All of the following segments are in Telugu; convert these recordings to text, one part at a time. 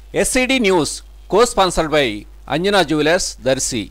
SCD news co sponsored by Anjana jewellers Darsi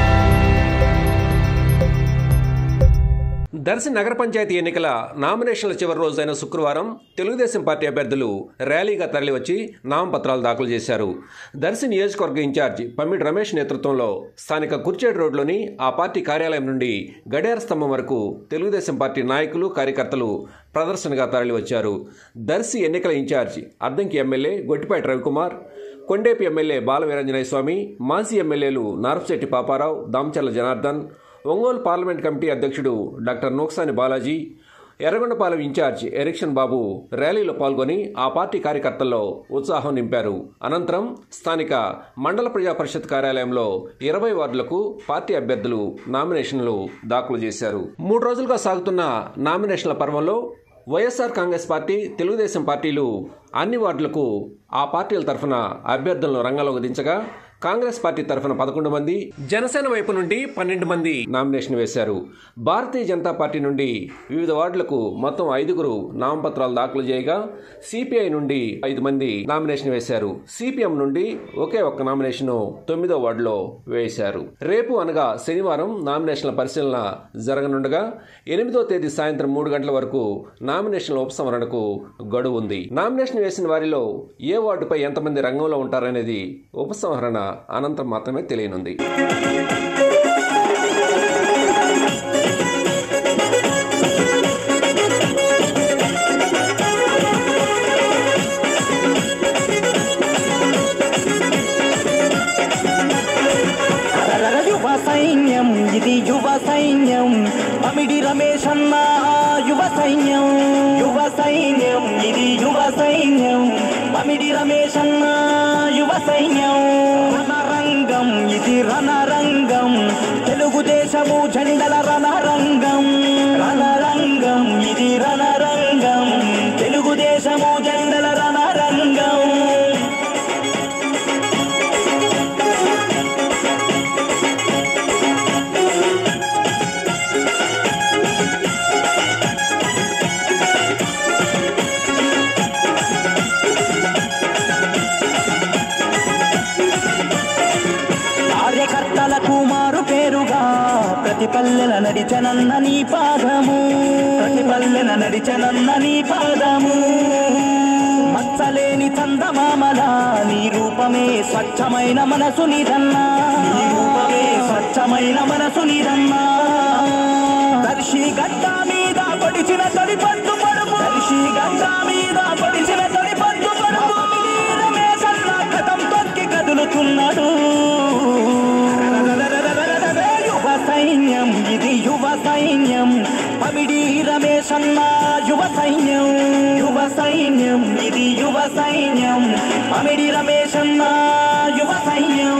Darsi నగర పంచాయతీ ఎన్నికల నామినేషన్ల చివరి రోజైన శుక్రవారం తెలుగుదేశం పార్టీ అభ్యర్థులు ర్యాలీగా తరలివచ్చి నామపత్రాలు దాఖలు చేశారు దర్శి నియోజకవర్గ ఇన్ఛార్జి పమ్మిడి రమేష్ నేతృత్వంలో స్థానిక కుర్చేడు రోడ్లోని ఆ పార్టీ కార్యాలయం నుండి గడియార స్తంభం వరకు తెలుగుదేశం పార్టీ నాయకులు కార్యకర్తలు ప్రదర్శనగా తరలివచ్చారు దర్శి ఎన్నికల incharge Addanki MLA Gottipati Ravikumar Kondepi MLA Balaveeranjaneya Swamy మాజీ ఎమ్మెల్యేలు నారపశెట్టి పాపారావు దామచర్ల జనార్దన్ ఒంగోలు పార్లమెంట్ కమిటీ అధ్యక్షుడు డాక్టర్ నోక్సాని బాలాజీ ఎర్రగొండపాలెం ఇన్ఛార్జ్ ఎరిక్షన్ బాబు ర్యాలీలో పాల్గొని ఆ పార్టీ కార్యకర్తల్లో ఉత్సాహం నింపారు అనంతరం స్థానిక మండల ప్రజా పరిషత్ కార్యాలయంలో ఇరవై వార్డులకు పార్టీ అభ్యర్థులు నామినేషన్లు దాఖలు చేశారు మూడు రోజులుగా సాగుతున్న నామినేషన్ల పర్వంలో వైఎస్ఆర్ కాంగ్రెస్ పార్టీ తెలుగుదేశం పార్టీలు అన్ని వార్డులకు ఆ పార్టీల తరఫున అభ్యర్థులను రంగంలోకి దించగా కాంగ్రెస్ పార్టీ తరఫున పదకొండు మంది జనసేన వైపు నుండి పన్నెండు మంది నామినేషన్ వేశారు భారతీయ జనతా పార్టీ నుండి వివిధ వార్డులకు మొత్తం ఐదుగురు నామపత్రాలు దాఖలు చేయగా సిపిఐ నుండి ఐదు మంది నామినేషన్ వేశారు సిపిఎం నుండి ఒకే ఒక్క నామినేషన్ తొమ్మిదో వార్డులో వేశారు రేపు అనగా శనివారం నామినేషన్ల పరిశీలన జరగనుండగా ఎనిమిదో తేదీ సాయంత్రం మూడు గంటల వరకు నామినేషన్ల ఉపసంహరణకు గడువు ఉంది నామినేషన్ వేసిన వారిలో ఏ వార్డుపై ఎంతమంది రంగంలో ఉంటారనేది ఉపసంహరణ అనంతరం మాత్రమే తెలియనుంది రరర యువ సైన్యం ఇది యువ సైన్యం అమిడి రమేష్ అన్న యువ సైన్యం యువ సైన్యం ఇది యువ సైన్యం అమిడి రమేష్ అన్న యువ సైన్యం రణరంగం ఇది రణరంగం తెలుగుదేశము జెండల రణరంగం రణరంగం ఇది రణరంగం తెలుగుదేశము జెండల రణరంగం కార్యకర్తలకు మారు పేరుగా ప్రతి పల్లెల నడిచనన్న నీ పాదము ప్రతి పల్లెల నడిచనన్న నీ పాదము మచ్చలేని చందమామల నీ రూపమే స్వచ్ఛమైన మనసు నిదన్నా నీ రూపమే స్వచ్ఛమైన మనసు నిదన్నా దర్శి గడ్డ మీద పడిచిన తడి పట్టు పడుపు దర్శి గడ్డ మీద పడిచిన తడి పట్టు పడుపు రమేశన్న కథం తొక్కి కదులుతున్నాడు యువ సైన్యం ఇది యువ సైన్యం పమిడి రమేశన్న యువ సైన్యం యువ సైన్యం ఇది యువ సైన్యం పమిడి రమేశన్న యువ సైన్యం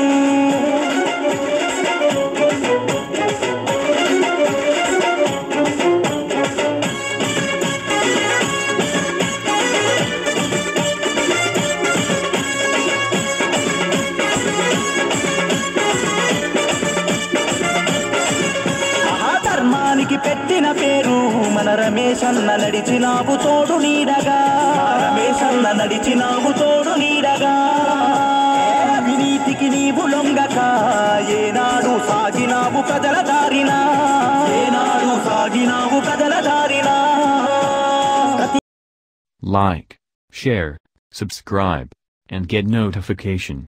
ఆ ధర్మానికి పెట్టిన పేరు మన రమేష్ అన్న నడిచినావు తోడు నీడగా రమేష్ అన్న నడిచినావు తోడు నీడగా అవినీతికి నీవు లొంగక ఏనాడు సాగినావు కదల దారినా ఏనాడు సాగినావు కదల దారినా Like, share, subscribe, and get notification.